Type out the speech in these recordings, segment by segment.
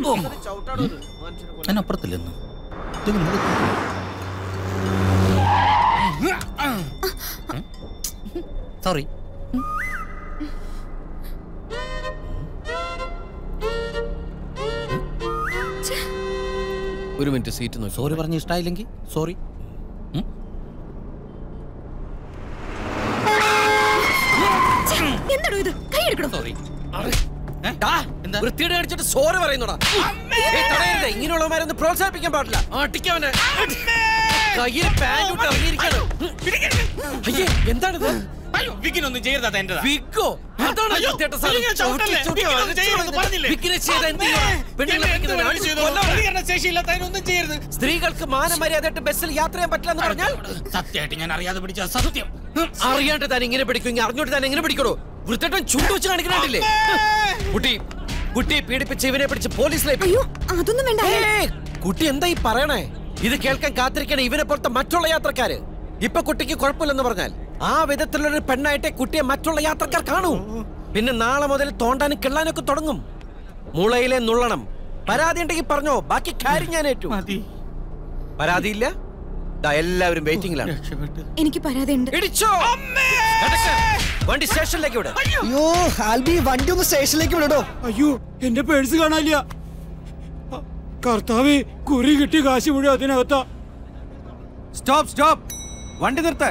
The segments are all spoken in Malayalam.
അതിനപ്പുറത്തില്ലെന്ന് ഇതെങ്ങനെ ഇവിടെ സോറി ഒരു മിനിറ്റ് സീറ്റ് നോക്കി സോറി പറഞ്ഞ് ഇഷ്ടമായില്ലെങ്കിൽ സോറി എന്താണോ ഇത് കൈ എടുക്കണം സോറി എന്താ? വൃത്തിയുടെ അടിച്ചിട്ട് സോറി പറയുന്നോടാ ഏയ് തടയരുത് ഇങ്ങനെയുള്ളവന്മാരൊന്ന് പ്രോത്സാഹിപ്പിക്കാൻ പാടില്ല അടിക്കവനെ കയ്യിൽ പാൻറ് ഇട്ട് ഇറങ്ങിയിരിക്കാണ് അയ്യേ എന്താണിത് വിക്കിനൊന്നും ചെയ്യരുത് എന്റെ വിഗോ അതാണ് അയ്യോ, വൃത്തികെട്ട സാധനം. നിങ്ങൾ ചവിട്ടല്ലേ? ചവിട്ടി, ചവിട്ടി വിക്കിനൊന്നും വലിച്ചു ചെയ്യരുതെന്ന് കളയുന്നത്. പറഞ്ഞില്ലേ? വിക്കിനെ ചെയ്താ എന്ത് ചെയ്യും? പെണ്ണുങ്ങളെ വിക്കിനെ അടിച്ച് കൊല്ലണം. ശേഷിയില്ലാത്തതിനൊന്നും ചെയ്യരുത് സ്ത്രീകൾക്ക് മാനമര്യാദയായിട്ട് ബസ്സിൽ യാത്ര ചെയ്യാൻ പറ്റില്ല എന്ന് പറഞ്ഞാൽ സത്യമായിട്ട് ഞാൻ അറിയാതെ പിടിച്ച സത്യം അറിയാണ്ട് താൻ ഇങ്ങനെ പിടിക്കും ഇനി അറിഞ്ഞോട്ട് താൻ എങ്ങനെ പിടിക്കണോ വൃത്തിട്ടൻ ചുണ്ടു വെച്ച് കാണിക്കണില്ലേ കുട്ടി കുട്ടിയെ പീഡിപ്പിച്ച് ഇവനെ പിടിച്ച് പോലീസിലേക്ക് അയ്യോ അതൊന്നും വേണ്ട ഏയ്, കുട്ടി എന്താ ഈ പറയണേ ഇത് കേൾക്കാൻ കാത്തിരിക്കണ ഇവനെ പോലത്തെ മറ്റുള്ള യാത്രക്കാര് ഇപ്പൊ കുട്ടിക്ക് കുഴപ്പമില്ലെന്ന് പറഞ്ഞാൽ ആ വിധത്തിലുള്ളൊരു പെണ്ണായിട്ടേ കുട്ടിയെ മറ്റുള്ള യാത്രക്കാർ കാണൂ പിന്നെ നാളെ മുതൽ തോണ്ടാനും കിള്ളാനും ഒക്കെ തുടങ്ങും മുളയിലെ നുള്ളണം പരാതി ഉണ്ടെങ്കിൽ പറഞ്ഞോ ബാക്കി കാര്യം ഞാൻ ഏറ്റു മതി പരാതിയില്ല ദാ എല്ലാവരും വെയിറ്റിംഗിലാണ് രക്ഷപ്പെട്ട് എനിക്ക് പരാതി ഉണ്ട് ഇടിച്ചോ നടക്ക്. വണ്ടി സ്റ്റേഷനിലേക്ക് വിട് അയ്യോ ആൽബി വണ്ടി ഒന്ന് സ്റ്റേഷനിലേക്ക് വിടടോ അയ്യോ എന്റെ പേഴ്സ് കാണാനില്ല അ, കർത്താവേ കുറി കിട്ടി കാശ് മുഴുവൻ അതിനകത്താ സ്റ്റോപ്പ് സ്റ്റോപ്പ് വണ്ടി നിർത്ത്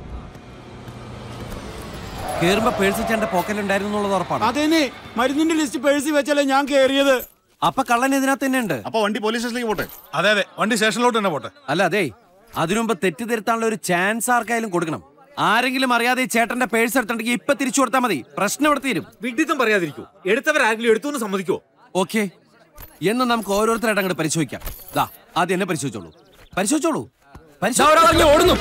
കേറുമ്പോ പേഴ്സ് ചേട്ടന്റെ പോക്കറ്റിൽ ഉണ്ടായിരുന്നു എന്നുള്ളത് ഉറപ്പാണ് അതേനെ മരുന്നിന്റെ ലിസ്റ്റ് പേഴ്സിൽ വെച്ചല്ലേ ഞാൻ കേറിയത് അപ്പൊ കള്ളൻ ഇതിനകത്ത് തന്നെ ഉണ്ട് അപ്പൊ വണ്ടി പോലീസ് സ്റ്റേഷനിലേക്ക് പോട്ടെ അതെ അതെ വണ്ടി സ്റ്റേഷനിലോട്ട് തന്നെ പോട്ടെ അല്ല അതെ അതിനുമുമ്പ് തെറ്റിദ്ധരുത്താനുള്ള ഒരു ചാൻസ് ആർക്കായാലും കൊടുക്കണം ആരെങ്കിലും അറിയാതെ ഈ ചേട്ടന്റെ പേഴ്സ് എടുത്തിട്ടുണ്ടെങ്കിൽ ഇപ്പൊ തിരിച്ചു കൊടുത്താൽ മതി പ്രശ്നം ഇവിടെ തീരും വിഡിത്തം പറയാതിരിക്കൂ എടുത്തവരാരെങ്കിലും എടുത്തു എന്ന് സമ്മതിക്കോ ഓക്കെ എന്ന് നമുക്ക് ഓരോരുത്തരായിട്ട് അങ്ങോട്ട് പരിശോധിക്കാം ദാ ആദ്യം എന്നെ പരിശോധിച്ചോളൂ പരിശോധിച്ചോളൂ പരിശോധിച്ചോ ഓടുന്നു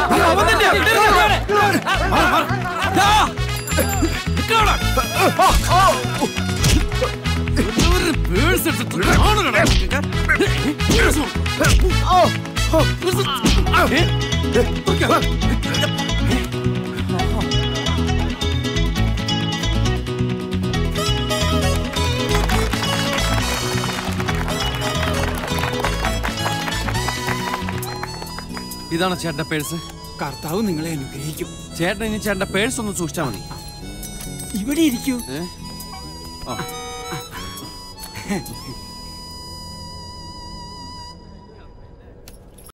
ഇതാണ് ചേട്ടന്റെ പേഴ്സ് കർത്താവ് നിങ്ങളെ അനുഗ്രഹിക്കും ചേട്ടൻ ഇനി ചേട്ടന്റെ പേഴ്സ് ഒന്ന് സൂക്ഷിച്ചാൽ മതി ഇവിടെ ഇരിക്കൂ ഏ? ആ.